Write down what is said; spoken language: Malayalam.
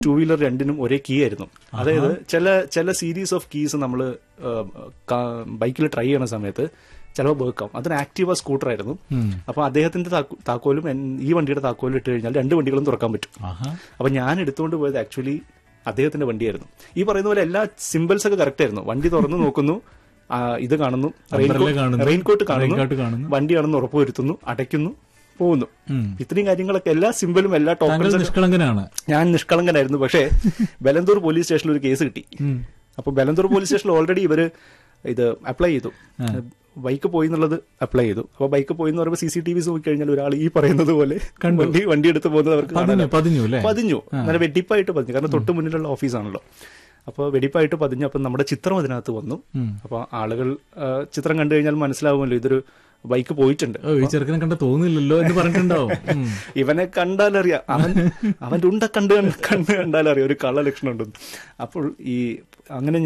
ടൂ വീലർ രണ്ടിനും ഒരേ കീ ആയിരുന്നു അതായത് ചില ചില സീരീസ് ഓഫ് കീസ് നമ്മൾ ബൈക്കിൽ ട്രൈ ചെയ്യണ സമയത്ത് ചിലപ്പോൾ ബേക്കാവും അതൊരു ആക്റ്റീവ സ്കൂട്ടർ ആയിരുന്നു അപ്പൊ അദ്ദേഹത്തിന്റെ താക്കോ- താക്കോലും എൻ- ഈ വണ്ടിയുടെ താക്കോലും ഇട്ട് കഴിഞ്ഞാൽ രണ്ട് വണ്ടികളും തുറക്കാൻ പറ്റും ആഹാ അപ്പൊ ഞാൻ എടുത്തുകൊണ്ട് പോയത് ആക്ച്വലി അദ്ദേഹത്തിന്റെ വണ്ടിയായിരുന്നു ഈ പറയുന്ന പോലെ എല്ലാ സിമ്പിൾസ് ഒക്കെ കറക്റ്റ് ആയിരുന്നു വണ്ടി തുറന്നു നോക്കുന്നു ആ, ഇത് കാണുന്നു Umbrella കാണുന്നു. റെയിൻകോട്ട് Raincoat കാണുന്നു കാണുന്നു. വണ്ടിയാണെന്ന് ഉറപ്പുവരുത്തുന്നു അടയ്ക്കുന്നു പോകുന്നു ഇത്രയും കാര്യങ്ങളൊക്കെ എല്ലാ സിമ്പിളും എല്ലാ താങ്കൾ ടോക്കൺസും നിഷ്കളങ്കനാണ് ഞാൻ നിഷ്കളങ്കനായിരുന്നു പക്ഷേ ബലന്തൂർ പോലീസ് സ്റ്റേഷനിൽ ഒരു കേസ് കിട്ടി അപ്പൊ ബലന്തൂർ പോലീസ് സ്റ്റേഷനിൽ ഓൾറെഡി ഇവര് ഇത് അപ്ലൈ ചെയ്തു ബൈക്ക് പോയി എന്നുള്ളത് അപ്ലൈ ചെയ്തു അപ്പൊ ബൈക്ക് പോയി എന്ന് പറയുമ്പോൾ സി സി ടി വി നോക്കി കഴിഞ്ഞാൽ ഒരാൾ ഈ പറയുന്നത് പോലെ വണ്ടി വണ്ടി എടുത്ത് പോകുന്നത് അവർക്ക് പതിഞ്ഞു കാണാൻ പതിഞ്ഞു അല്ലേ പതിഞ്ഞു നല്ല വെടിപ്പായിട്ട് പതിഞ്ഞു കാരണം തൊട്ട് മുന്നിലുള്ള ഓഫീസാണല്ലോ അപ്പോൾ വെടിപ്പായിട്ട് പതിഞ്ഞു അപ്പം നമ്മുടെ ചിത്രം അതിനകത്ത് വന്നു അപ്പോൾ ആളുകൾ ആ, ചിത്രം കണ്ടു കഴിഞ്ഞാൽ മനസ്സിലാവുമല്ലോ ഇതൊരു ബൈക്ക് പോയിട്ടുണ്ട് ഓ ഈ ചെറുക്കനെ കണ്ട തോന്നില്ലല്ലോ എന്ന് പറഞ്ഞിട്ടുണ്ടാവും ഉം. ഇവനെ കണ്ടാലറിയാം അവൻ അവന്റെ ഉണ്ട കണ്ട് കണ്ട് കണ്ടാലറിയാം ഒരു കള്ള ലക്ഷണം ഉണ്ടെന്ന് അപ്പോൾ ഈ അങ്ങനെ